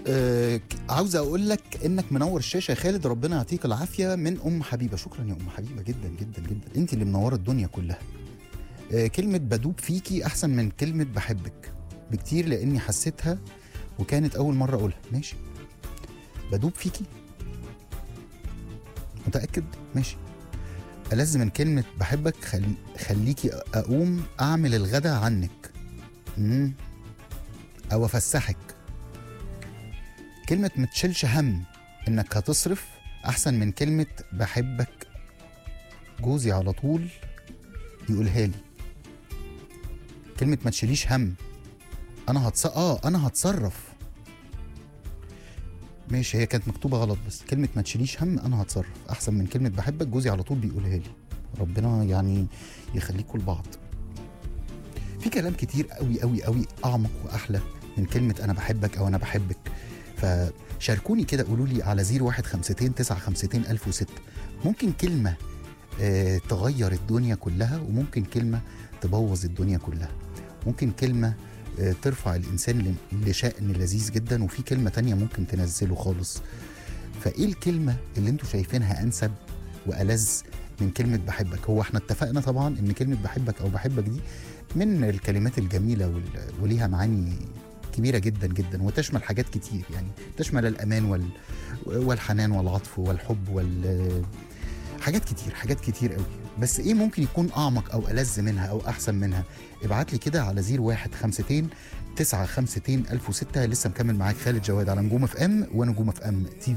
آه ك- عاوز اقول لك انك منور الشاشه يا خالد ربنا يعطيك العافيه من ام حبيبه شكرا يا ام حبيبه جدا جدا جدا انت اللي منوره الدنيا كلها آه كلمه بدوب فيكي احسن من كلمه بحبك بكتير لاني حسيتها وكانت اول مره اقولها ماشي بدوب فيكي متاكد ماشي ألذ من كلمة بحبك خل... خليكي أقوم أعمل الغدا عنك مم. أو أفسحك كلمة متشيلش هم إنك هتصرف أحسن من كلمة بحبك جوزي على طول يقولها لي كلمة ما تشيليش هم أنا هتص... آه أنا هتصرف ماشي هي كانت مكتوبة غلط بس كلمة ما تشيليش هم أنا هتصرف أحسن من كلمة بحبك جوزي على طول بيقولها لي ربنا يعني يخليكم لبعض في كلام كتير قوي قوي قوي أعمق وأحلى من كلمة أنا بحبك أو أنا بحبك فشاركوني كده قولوا لي على 0152 952 1006 ممكن كلمة آه، تغير الدنيا كلها وممكن كلمة تبوظ الدنيا كلها ممكن كلمة آه، ترفع الإنسان ل- لشأن لذيذ جدا وفي كلمة تانية ممكن تنزله خالص فإيه الكلمة اللي انتوا شايفينها أنسب وألذ من كلمة بحبك هو احنا اتفقنا طبعا ان كلمة بحبك أو بحبك دي من الكلمات الجميلة وال- وليها معاني كبيرة جدا جدا وتشمل حاجات كتير يعني تشمل الأمان وال والحنان والعطف والحب وال حاجات كتير حاجات كتير قوي بس ايه ممكن يكون اعمق او الذ منها او احسن منها ابعت لي كده على 0152 952 1006 لسه مكمل معاك خالد جواد على نجوم اف ام ونجوم اف ام تي في